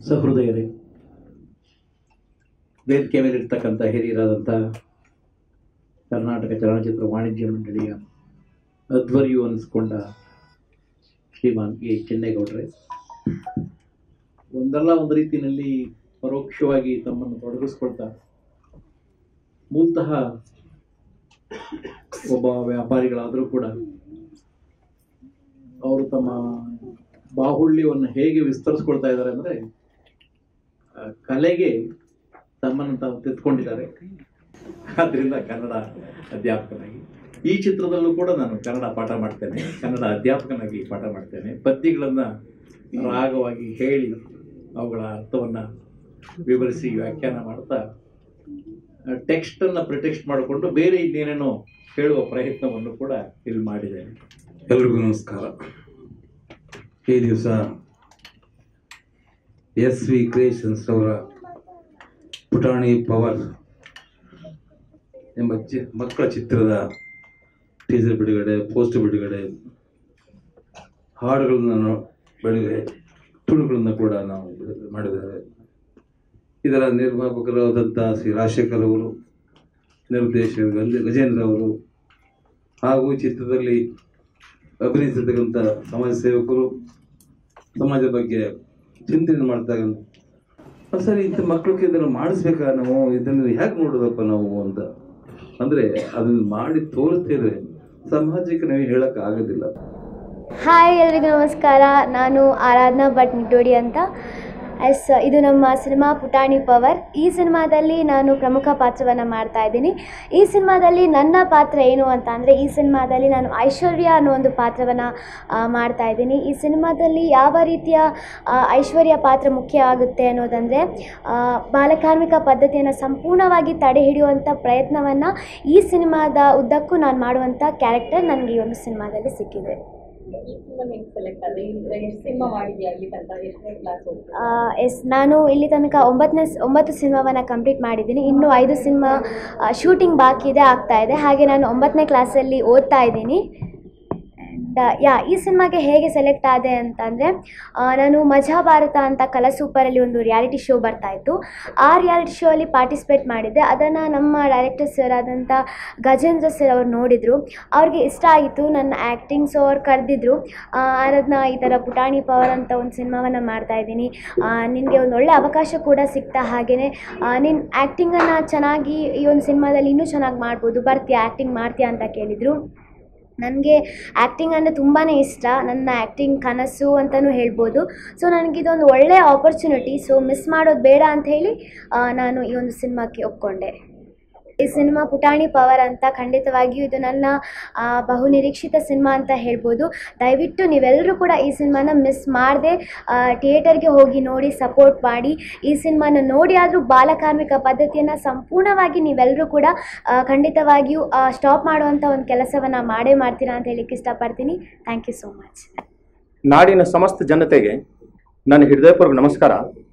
ಸಹೃದಯರೇ ವೇದಿಕೆ ಮೇಲಿರ್ತಕ್ಕಂಥ ಹಿರಿಯರಾದಂಥ ಕರ್ನಾಟಕ ಚಲನಚಿತ್ರ ವಾಣಿಜ್ಯ ಮಂಡಳಿಯ ಅಧ್ವರ್ಯು ಅನಿಸ್ಕೊಂಡ ಶ್ರೀಮಾನ್ ಎ ಚೆನ್ನೇಗೌಡರೇ ಒಂದಲ್ಲ ಒಂದು ರೀತಿಯಲ್ಲಿ ಪರೋಕ್ಷವಾಗಿ ತಮ್ಮನ್ನು ತೊಡಗಿಸ್ಕೊಳ್ತಾ ಮೂಲತಃ ಒಬ್ಬ ವ್ಯಾಪಾರಿಗಳಾದರೂ ಕೂಡ ಅವರು ತಮ್ಮ ಬಾಹುಳ್ಯವನ್ನು ಹೇಗೆ ವಿಸ್ತರಿಸ್ಕೊಳ್ತಾ ಇದ್ದಾರೆ ಅಂದರೆ ಕಲೆಗೆ ತಮ್ಮನ್ನು ತಾವು ತೆತ್ಕೊಂಡಿದ್ದಾರೆ ಆದ್ದರಿಂದ ಕನ್ನಡ ಅಧ್ಯಾಪಕನಾಗಿ ಈ ಚಿತ್ರದಲ್ಲೂ ಕೂಡ ನಾನು ಕನ್ನಡ ಪಾಠ ಮಾಡ್ತೇನೆ ಕನ್ನಡ ಅಧ್ಯಾಪಕನಾಗಿ ಪಾಠ ಮಾಡ್ತೇನೆ ಪದ್ಯಗಳನ್ನು ರಾಗವಾಗಿ ಹೇಳಿ ಅವುಗಳ ಅರ್ಥವನ್ನು ವಿವರಿಸಿ ವ್ಯಾಖ್ಯಾನ ಮಾಡ್ತಾ ಟೆಕ್ಸ್ಟನ್ನು ಪ್ರಿಟೆಕ್ಸ್ಟ್ ಮಾಡಿಕೊಂಡು ಬೇರೆ ಇನ್ನೇನೇನೋ ಹೇಳುವ ಪ್ರಯತ್ನವನ್ನು ಕೂಡ ಇಲ್ಲಿ ಮಾಡಿದ್ದೇನೆ ಎಲ್ರಿಗೂ ನಮಸ್ಕಾರ ಈ ದಿವಸ ಎಸ್ ವಿ ಕ್ರಿಯೇಷನ್ಸ್ ಅವರ ಪುಟಾಣಿ ಪವರ್ ಎಂಬ ಚಿ ಮಕ್ಕಳ ಚಿತ್ರದ ಟೀಸರ್ ಬಿಡುಗಡೆ ಪೋಸ್ಟ್ ಬಿಡುಗಡೆ ಹಾಡುಗಳನ್ನು ನಾವು ಬಿಡುಗಡೆ ತುಣುಗಳನ್ನು ಕೂಡ ನಾವು ಬಿಡುಗಡೆ ಮಾಡಿದ್ದೇವೆ ಇದರ ನಿರ್ಮಾಪಕರಾದಂಥ ಶ್ರೀ ರಾಜಶೇಖರ್ ಅವರು ನಿರ್ದೇಶಕ ಗಂಜ- ಗಜೇಂದ್ರ ಅವರು ಹಾಗೂ ಈ ಚಿತ್ರದಲ್ಲಿ ಅಭಿನಯಿಸಿರ್ತಕ್ಕಂಥ ಸಮಾಜ ಸೇವಕರು ಸಮಾಜದ ಬಗ್ಗೆ ಚಿಂತನೆ ಮಾಡ್ತಕ್ಕಂಥ ಸರಿ ಇಂಥ ಮಕ್ಕಳಿಗೆ ಇದನ್ನು ಮಾಡಿಸ್ಬೇಕಾ ನಾವು ಇದನ್ನು ಹೇಗೆ ನೋಡೋದಪ್ಪ ನಾವು ಅಂತ ಅಂದರೆ ಅದನ್ನು ಮಾಡಿ ತೋರಿಸ್ತಿದ್ರೆ ಸಮಾಜಕ್ಕೆ ನಾವು ಹೇಳಕ್ಕೆ ಆಗೋದಿಲ್ಲ ಹಾಯ್ ಎಲ್ರಿಗೂ ನಮಸ್ಕಾರ ನಾನು ಆರಾಧನಾ ಭಟ್ ನಿಟ್ಟೋಡಿ ಅಂತ ಎಸ್ ಇದು ನಮ್ಮ ಸಿನಿಮಾ ಪುಟಾಣಿ ಪವರ್ ಈ ಸಿನಿಮಾದಲ್ಲಿ ನಾನು ಪ್ರಮುಖ ಪಾತ್ರವನ್ನು ಮಾಡ್ತಾ ಇದ್ದೀನಿ ಈ ಸಿನಿಮಾದಲ್ಲಿ ನನ್ನ ಪಾತ್ರ ಏನು ಅಂತ ಅಂದರೆ ಈ ಸಿನಿಮಾದಲ್ಲಿ ನಾನು ಐಶ್ವರ್ಯ ಅನ್ನೋ ಒಂದು ಪಾತ್ರವನ್ನು ಮಾಡ್ತಾ ಇದ್ದೀನಿ ಈ ಸಿನಿಮಾದಲ್ಲಿ ಯಾವ ರೀತಿಯ ಆ, ಐಶ್ವರ್ಯ ಪಾತ್ರ ಮುಖ್ಯ ಆಗುತ್ತೆ ಅನ್ನೋದಂದರೆ ಬಾಲಕಾರ್ಮಿಕ ಪದ್ಧತಿಯನ್ನು ಸಂಪೂರ್ಣವಾಗಿ ತಡೆ ಹಿಡಿಯುವಂಥ ಪ್ರಯತ್ನವನ್ನು ಈ ಸಿನಿಮಾದ ಉದ್ದಕ್ಕೂ ನಾನು ಮಾಡುವಂಥ ಕ್ಯಾರೆಕ್ಟರ್ ನನಗೆ ಈ ಒಂದು ಸಿನಿಮಾದಲ್ಲಿ ಸಿಕ್ಕಿದೆ ಈ ಸಿನಿಮಾ ಹೆಂಗ್ ಸೆಲೆಕ್ಟ್ ಆದ್ರೆ ಎಷ್ಟು ಸಿನಿಮಾ ಮಾಡಿದ್ಯಾ ಇಲ್ಲಿ ತನಕ ಎಷ್ಟನೇ ಕ್ಲಾಸ್ ಹೋಗ್ತೀವಿ ಆ, ಎಸ್ ನಾನು ಇಲ್ಲಿ ತನಕ ಒಂಬತ್ತನೇ ಒಂಬತ್ತು ಸಿನಿಮಾವನ್ನು ಕಂಪ್ಲೀಟ್ ಮಾಡಿದ್ದೀನಿ ಇನ್ನೂ ಐದು ಸಿನಿಮಾ ಶೂಟಿಂಗ್ ಬಾಕಿ ಇದೆ ಆಗ್ತಾ ಇದೆ ಹಾಗೆ ನಾನು ಒಂಬತ್ತನೇ ಕ್ಲಾಸಲ್ಲಿ ಓದ್ತಾ ಇದ್ದೀನಿ ಆ್ಯಂಡ್ ಯಾ ಈ ಸಿನಿಮಾಗೆ ಹೇಗೆ ಸೆಲೆಕ್ಟ್ ಆದೆ ಅಂತಂದರೆ ನಾನು ಮಜಾ ಭಾರತ ಅಂತ ಕಲಾ ಸೂಪರಲ್ಲಿ ಒಂದು ರಿಯಾಲಿಟಿ ಶೋ ಬರ್ತಾ ಇತ್ತು ಆ ರಿಯಾಲಿಟಿ ಶೋ ಅಲ್ಲಿ ಪಾರ್ಟಿಸಿಪೇಟ್ ಮಾಡಿದ್ದೆ ಅದನ್ನು ನಮ್ಮ ಡೈರೆಕ್ಟರ್ ಸರ್ ಆದಂಥ ಗಜೇಂದ್ರ ಸರ್ ಅವ್ರು ನೋಡಿದರು ಅವ್ರಿಗೆ ಇಷ್ಟ ಆಗಿತ್ತು ನನ್ನ ಆ್ಯಕ್ಟಿಂಗ್ ಸೊ ಅವ್ರು ಕರೆದಿದ್ರು ಆರಾಧನಾ ಈ ಥರ ಪುಟಾಣಿ ಪವರ್ ಅಂತ ಒಂದು ಸಿನಿಮಾವನ್ನು ಮಾಡ್ತಾ ಇದ್ದೀನಿ ನಿನಗೆ ಒಂದು ಒಳ್ಳೆ ಅವಕಾಶ ಕೂಡ ಸಿಗ್ತಾ ಹಾಗೆಯೇ ನಿನ್ನ ಆ್ಯಕ್ಟಿಂಗನ್ನು ಚೆನ್ನಾಗಿ ಈ ಒಂದು ಸಿನಿಮಾದಲ್ಲಿ ಇನ್ನೂ ಚೆನ್ನಾಗಿ ಮಾಡ್ಬೋದು ಬರ್ತೀಯಾ ಆ್ಯಕ್ಟಿಂಗ್ ಮಾಡ್ತೀಯಾ ಅಂತ ಕೇಳಿದರು ನನಗೆ ಆ್ಯಕ್ಟಿಂಗ್ ಅಂದರೆ ತುಂಬಾ ಇಷ್ಟ ನನ್ನ ಆ್ಯಕ್ಟಿಂಗ್ ಕನಸು ಅಂತಲೂ ಹೇಳ್ಬೋದು ಸೊ ನನಗಿದೊಂದು ಒಳ್ಳೆಯ ಆಪರ್ಚುನಿಟಿ ಸೊ ಮಿಸ್ ಮಾಡೋದು ಬೇಡ ಅಂತ ಹೇಳಿ ಆ, ನಾನು ಈ ಒಂದು ಸಿನಿಮಾಕ್ಕೆ ಒಪ್ಕೊಂಡೆ ಈ ಸಿನಿಮಾ ಪುಟಾಣಿ ಪವರ್ ಅಂತ ಖಂಡಿತವಾಗಿಯೂ ಇದು ನನ್ನ ಆ, ಬಹು ನಿರೀಕ್ಷಿತ ಸಿನಿಮಾ ಅಂತ ಹೇಳ್ಬೋದು ದಯವಿಟ್ಟು ನೀವೆಲ್ಲರೂ ಕೂಡ ಈ ಸಿನಿಮಾನ ಮಿಸ್ ಮಾಡದೆ ಥಿಯೇಟರ್ಗೆ ಹೋಗಿ ನೋಡಿ ಸಪೋರ್ಟ್ ಮಾಡಿ ಈ ಸಿನಿಮಾನ ನೋಡಿ ಆದರೂ ಬಾಲಕಾರ್ಮಿಕ ಪದ್ಧತಿಯನ್ನು ಸಂಪೂರ್ಣವಾಗಿ ನೀವೆಲ್ಲರೂ ಕೂಡ ಆ, ಖಂಡಿತವಾಗಿಯೂ ಸ್ಟಾಪ್ ಮಾಡುವಂಥ ಒಂದು ಕೆಲಸವನ್ನು ಮಾಡೇ ಮಾಡ್ತೀರಾ ಅಂತ ಹೇಳಿಕ್ಕೆ ಇಷ್ಟಪಡ್ತೀನಿ ಥ್ಯಾಂಕ್ ಯು ಸೋ ಮಚ್ ನಾಡಿನ ಸಮಸ್ತ ಜನತೆಗೆ ನನ್ನ ಹೃದಯಪೂರ್ವಕ ನಮಸ್ಕಾರ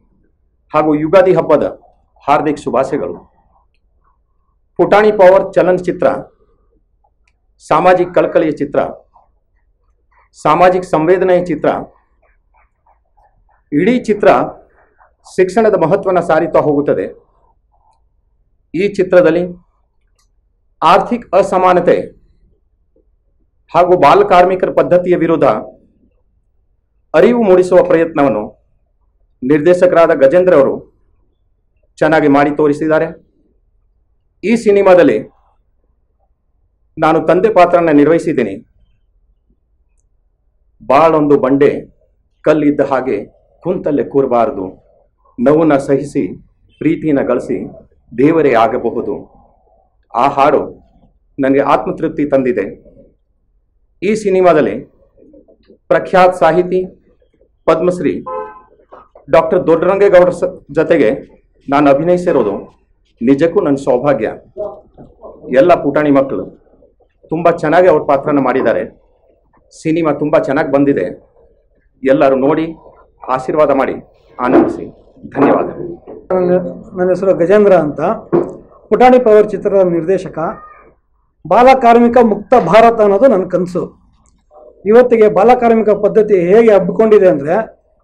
ಹಾಗೂ ಯುಗಾದಿ ಹಬ್ಬದ ಹಾರ್ದಿಕ ಶುಭಾಶಯಗಳು ಪುಟಾಣಿ ಪವರ್ ಚಲನಚಿತ್ರ ಸಾಮಾಜಿಕ ಕಳಕಳಿಯ ಚಿತ್ರ ಸಾಮಾಜಿಕ ಸಂವೇದನೆಯ ಚಿತ್ರ ಇಡೀ ಚಿತ್ರ ಶಿಕ್ಷಣದ ಮಹತ್ವನ ಸಾರಿತಾ ಹೋಗುತ್ತದೆ ಈ ಚಿತ್ರದಲ್ಲಿ ಆರ್ಥಿಕ ಅಸಮಾನತೆ ಹಾಗೂ ಬಾಲಕಾರ್ಮಿಕರ ಪದ್ಧತಿಯ ವಿರುದ್ಧ ಅರಿವು ಮೂಡಿಸುವ ಪ್ರಯತ್ನವನ್ನು ನಿರ್ದೇಶಕರಾದ ಗಜೇಂದ್ರ ಅವರು ಚೆನ್ನಾಗಿ ಮಾಡಿ ತೋರಿಸಿದ್ದಾರೆ ಈ ಸಿನಿಮಾದಲ್ಲಿ ನಾನು ತಂದೆ ಪಾತ್ರನ ನಿರ್ವಹಿಸಿದ್ದೀನಿ ಬಾಳೊಂದು ಬಂಡೆ ಕಲ್ಲಿದ್ದ ಹಾಗೆ ಕುಂತಲ್ಲೇ ಕೂರಬಾರದು ನೋವನ್ನ ಸಹಿಸಿ ಪ್ರೀತಿನ ಗಳಿಸಿ ದೇವರೇ ಆಗಬಹುದು ಆ ಹಾಡು ನನಗೆ ಆತ್ಮತೃಪ್ತಿ ತಂದಿದೆ ಈ ಸಿನಿಮಾದಲ್ಲಿ ಪ್ರಖ್ಯಾತ್ ಸಾಹಿತಿ ಪದ್ಮಶ್ರೀ ಡಾಕ್ಟರ್ ದೊಡ್ಡರಂಗೇಗೌಡರ ಸ- ಜೊತೆಗೆ ನಾನು ಅಭಿನಯಿಸಿರೋದು ನಿಜಕ್ಕೂ ನನ್ನ ಸೌಭಾಗ್ಯ ಎಲ್ಲ ಪುಟಾಣಿ ಮಕ್ಕಳು ತುಂಬ ಚೆನ್ನಾಗಿ ಅವ್ರ ಪಾತ್ರನ ಮಾಡಿದ್ದಾರೆ ಸಿನಿಮಾ ತುಂಬ ಚೆನ್ನಾಗಿ ಬಂದಿದೆ ಎಲ್ಲರೂ ನೋಡಿ ಆಶೀರ್ವಾದ ಮಾಡಿ ಆನಂದಿಸಿ ಧನ್ಯವಾದ ನನ್ನ ನನ್ನ ಹೆಸರು ಗಜೇಂದ್ರ ಅಂತ ಪುಟಾಣಿ ಪವರ್ ಚಿತ್ರದ ನಿರ್ದೇಶಕ ಬಾಲಕಾರ್ಮಿಕ ಮುಕ್ತ ಭಾರತ ಅನ್ನೋದು ನನ್ನ ಕನಸು ಇವತ್ತಿಗೆ ಬಾಲಕಾರ್ಮಿಕ ಪದ್ಧತಿ ಹೇಗೆ ಹಬ್ಬಿಕೊಂಡಿದೆ ಅಂದರೆ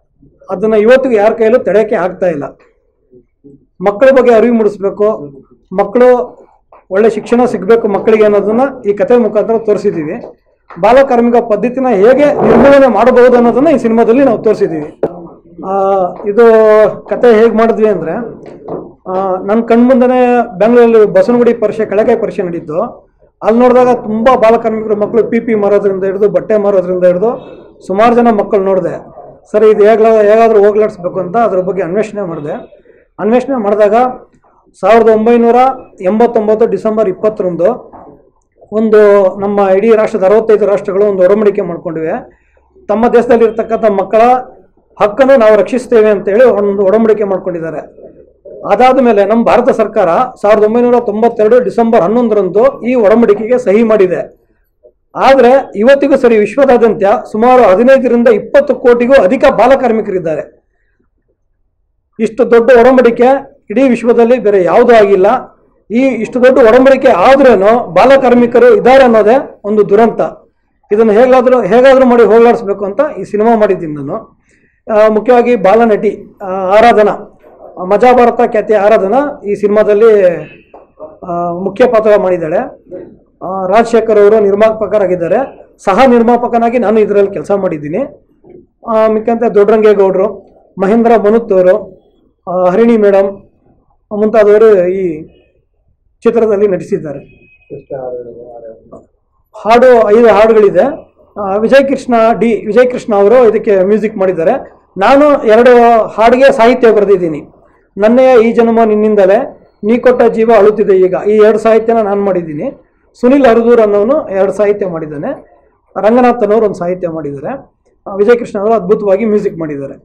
ಅದನ್ನು ಇವತ್ತಿಗೂ ಯಾರ ಕೈಯಲ್ಲೂ ತಡೆಯೋಕ್ಕೆ ಆಗ್ತಾ ಇಲ್ಲ ಮಕ್ಕಳ ಬಗ್ಗೆ ಅರಿವು ಮೂಡಿಸ್ಬೇಕು ಮಕ್ಕಳು ಒಳ್ಳೆ ಶಿಕ್ಷಣ ಸಿಗಬೇಕು ಮಕ್ಕಳಿಗೆ ಅನ್ನೋದನ್ನ ಈ ಕಥೆ ಮುಖಾಂತರ ತೋರಿಸಿದ್ದೀವಿ ಬಾಲ ಕಾರ್ಮಿಕ ಪದ್ಧತಿನ ಹೇಗೆ ನಿರ್ಮೂಲನೆ ಮಾಡಬಹುದು ಅನ್ನೋದನ್ನ ಈ ಸಿನಿಮಾದಲ್ಲಿ ನಾವು ತೋರಿಸಿದ್ದೀವಿ ಆ, ಇದು ಕತೆ ಹೇಗೆ ಮಾಡಿದ್ವಿ ಅಂದರೆ ನನ್ನ ಕಣ್ಮುಂದನೆ ಬೆಂಗಳೂರಲ್ಲಿ ಬಸವನಗುಡಿ ಪರೀಕ್ಷೆ ಕಳೆಕಾಯಿ ಪರೀಕ್ಷೆ ನಡೀತು ಅಲ್ಲಿ ನೋಡಿದಾಗ ತುಂಬ ಬಾಲಕಾರ್ಮಿಕರು ಮಕ್ಕಳು ಪಿ ಪಿ ಮಾರೋದ್ರಿಂದ ಹಿಡಿದು ಬಟ್ಟೆ ಮಾರೋದ್ರಿಂದ ಹಿಡಿದು ಸುಮಾರು ಜನ ಮಕ್ಕಳು ನೋಡಿದೆ ಸರಿ ಇದು ಹೇಗ್ಲ ಹೇಗಾದರೂ ಹೋಗ್ಲಾಡಿಸ್ಬೇಕು ಅಂತ ಅದ್ರ ಬಗ್ಗೆ ಅನ್ವೇಷಣೆ ಮಾಡಿದೆ ಅನ್ವೇಷಣೆ ಮಾಡಿದಾಗ ಸಾವಿರದ ಒಂಬೈನೂರ ಎಂಬತ್ತೊಂಬತ್ತು ಡಿಸೆಂಬರ್ ಇಪ್ಪತ್ತರಂದು ಒಂದು ನಮ್ಮ ಇಡೀ ರಾಷ್ಟ್ರದ ಅರವತ್ತೈದು ರಾಷ್ಟ್ರಗಳು ಒಂದು ಒಡಂಬಡಿಕೆ ಮಾಡ್ಕೊಂಡಿವೆ ತಮ್ಮ ದೇಶದಲ್ಲಿರ್ತಕ್ಕಂಥ ಮಕ್ಕಳ ಹಕ್ಕನ್ನು ನಾವು ರಕ್ಷಿಸ್ತೇವೆ ಅಂತೇಳಿ ಒಂದು ಒಡಂಬಡಿಕೆ ಮಾಡ್ಕೊಂಡಿದ್ದಾರೆ ಅದಾದ ಮೇಲೆ ನಮ್ಮ ಭಾರತ ಸರ್ಕಾರ ಸಾವಿರದ ಒಂಬೈನೂರ ತೊಂಬತ್ತೆರಡು ಡಿಸೆಂಬರ್ ಹನ್ನೊಂದರಂದು ಈ ಒಡಂಬಡಿಕೆಗೆ ಸಹಿ ಮಾಡಿದೆ ಆದರೆ ಇವತ್ತಿಗೂ ಸರಿ ವಿಶ್ವದಾದ್ಯಂತ ಸುಮಾರು ಹದಿನೈದರಿಂದ ಇಪ್ಪತ್ತು ಕೋಟಿಗೂ ಅಧಿಕ ಬಾಲಕಾರ್ಮಿಕರಿದ್ದಾರೆ ಇಷ್ಟು ದೊಡ್ಡ ಒಡಂಬಡಿಕೆ ಇಡೀ ವಿಶ್ವದಲ್ಲಿ ಬೇರೆ ಯಾವುದೂ ಆಗಿಲ್ಲ ಈ ಇಷ್ಟು ದೊಡ್ಡ ಒಡಂಬಡಿಕೆ ಆದ್ರೇನು ಬಾಲಕಾರ್ಮಿಕರು ಇದ್ದಾರೆ ಅನ್ನೋದೇ ಒಂದು ದುರಂತ ಇದನ್ನು ಹೇಗಾದರೂ ಹೇಗಾದರೂ ಮಾಡಿ ಹೋಗಲಾಡಿಸ್ಬೇಕು ಅಂತ ಈ ಸಿನಿಮಾ ಮಾಡಿದ್ದೀನಿ ನಾನು ಆ, ಮುಖ್ಯವಾಗಿ ಬಾಲನಟಿ ಆ, ಆರಾಧನಾ ಆ, ಮಜಾ ಭಾರತ ಖ್ಯಾತಿಯ ಆರಾಧನಾ ಈ ಸಿನಿಮಾದಲ್ಲಿ ಆ, ಮುಖ್ಯ ಪಾತ್ರ ಮಾಡಿದ್ದಾಳೆ ಆ, ರಾಜಶೇಖರ್ ಅವರು ನಿರ್ಮಾಪಕರಾಗಿದ್ದಾರೆ ಸಹ ನಿರ್ಮಾಪಕನಾಗಿ ನಾನು ಇದರಲ್ಲಿ ಕೆಲಸ ಮಾಡಿದ್ದೀನಿ ಆ, ಮಿಕ್ಕಂತೆ ದೊಡ್ಡರಂಗೇಗೌಡರು ಮಹೇಂದ್ರ ಮನುತ್ ಅವರು ಆ, ಹರಿಣಿ ಮೇಡಮ್ ಮುಂತಾದವರು ಈ ಚಿತ್ರದಲ್ಲಿ ನಟಿಸಿದ್ದಾರೆ ಹಾಡು ಐದು ಹಾಡುಗಳಿದೆ ಆ, ವಿಜಯ್ ಕೃಷ್ಣ ಡಿ ವಿಜಯ್ ಕೃಷ್ಣ ಅವರು ಇದಕ್ಕೆ ಮ್ಯೂಸಿಕ್ ಮಾಡಿದ್ದಾರೆ ನಾನು ಎರಡು ಹಾಡಿಗೆ ಸಾಹಿತ್ಯ ಬರೆದಿದ್ದೀನಿ ನನ್ನೆಯ ಈ ಜನ್ಮ ನಿನ್ನಿಂದಲೇ ನೀ ಕೊಟ್ಟ ಜೀವ ಅಳುತ್ತಿದೆ ಈಗ ಈ ಎರಡು ಸಾಹಿತ್ಯನ ನಾನು ಮಾಡಿದ್ದೀನಿ ಸುನಿಲ್ ಹರದೂರ್ ಅನ್ನೋನು ಎರಡು ಸಾಹಿತ್ಯ ಮಾಡಿದ್ದಾನೆ ರಂಗನಾಥ್ ಅನ್ನೋರು ಒಂದು ಸಾಹಿತ್ಯ ಮಾಡಿದ್ದಾರೆ ಆ, ವಿಜಯ್ ಕೃಷ್ಣ ಅವರು ಅದ್ಭುತವಾಗಿ ಮ್ಯೂಸಿಕ್ ಮಾಡಿದ್ದಾರೆ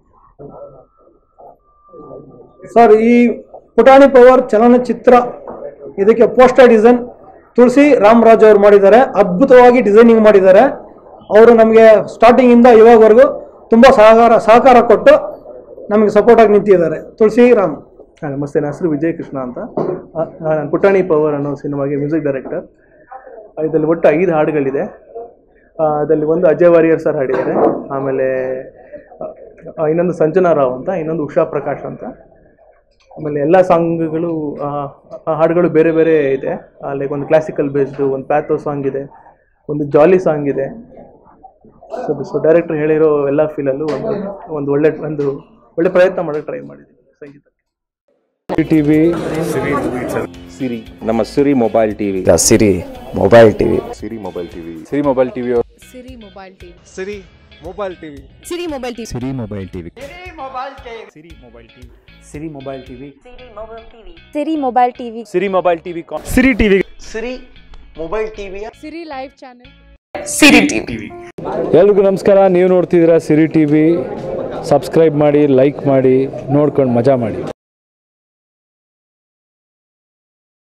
ಸರ್ ಈ ಪುಟಾಣಿ ಪವರ್ ಚಲನಚಿತ್ರ ಇದಕ್ಕೆ ಪೋಸ್ಟರ್ ಡಿಸೈನ್ ತುಳಸಿ ರಾಮರಾಜ್ ಅವರು ಮಾಡಿದ್ದಾರೆ ಅದ್ಭುತವಾಗಿ ಡಿಸೈನಿಂಗ್ ಮಾಡಿದ್ದಾರೆ ಅವರು ನಮಗೆ ಸ್ಟಾರ್ಟಿಂಗಿಂದ ಇವಾಗವರೆಗೂ ತುಂಬ ಸಹಕಾರ ಸಹಕಾರ ಕೊಟ್ಟು ನಮಗೆ ಸಪೋರ್ಟಾಗಿ ನಿಂತಿದ್ದಾರೆ ತುಳಸಿ ರಾಮ್ ಹಾ, ನಮಸ್ತೆ ನನ್ನ ಹೆಸರು ವಿಜಯ್ ಕೃಷ್ಣ ಅಂತ ಆ, ನಾನು ಪುಟಾಣಿ ಪವರ್ ಅನ್ನೋ ಸಿನಿಮಾಗೆ ಮ್ಯೂಸಿಕ್ ಡೈರೆಕ್ಟರ್ ಇದರಲ್ಲಿ ಒಟ್ಟು ಐದು ಹಾಡುಗಳಿದೆ ಆ, ಅದರಲ್ಲಿ ಒಂದು ಅಜಯ್ ವಾರಿಯರ್ ಸರ್ ಹಾಡಿದ್ದಾರೆ ಆಮೇಲೆ ಆ, ಇನ್ನೊಂದು ಸಂಜನಾ ರಾವ್ ಅಂತ ಇನ್ನೊಂದು ಉಷಾ ಪ್ರಕಾಶ್ ಅಂತ ಆಮೇಲೆ ಎಲ್ಲ ಸಾಂಗ್ಗಳು ಆ, ಆ ಹಾಡುಗಳು ಬೇರೆ ಬೇರೆ ಇದೆ ಲೈಕ್ ಒಂದು ಕ್ಲಾಸಿಕಲ್ ಬೇಸ್ಡು ಒಂದು ಪ್ಯಾಥೋ ಸಾಂಗ್ ಇದೆ ಒಂದು ಜಾಲಿ ಸಾಂಗ್ ಇದೆ ಸೊ ಸೊ ಡೈರೆಕ್ಟರ್ ಹೇಳಿರೋ ಎಲ್ಲ ಫೀಲಲ್ಲೂ ಒಂದು ಒಂದು ಒಳ್ಳೆ ಒಂದು ಒಳ್ಳೆ ಪ್ರಯತ್ನ ಮಾಡೋಕ್ಕೆ ಟ್ರೈ ಮಾಡಿದ್ದೀನಿ ಸಂಗೀತ ನಮ್ಮ Siri mobile TV Siri mobile TV Siri mobile TV Siri mobile TV Siri mobile TV Siri mobile TV Siri mobile TV Siri mobile TV Siri mobile TV Siri mobile TV Siri mobile TV Siri TV Siri mobile ಟಿವಿಯ Siri live channel Siri TV ಎಲ್ರಿಗೂ ನಮಸ್ಕಾರ ನೀವು ನೋಡ್ತಿದ್ದೀರಾ ಸಿರಿ ಟಿವಿ ಸಬ್ಸ್ಕ್ರೈಬ್ ಮಾಡಿ ಲೈಕ್ ಮಾಡಿ ನೋಡ್ಕೊಂಡು ಮಜಾ ಮಾಡಿ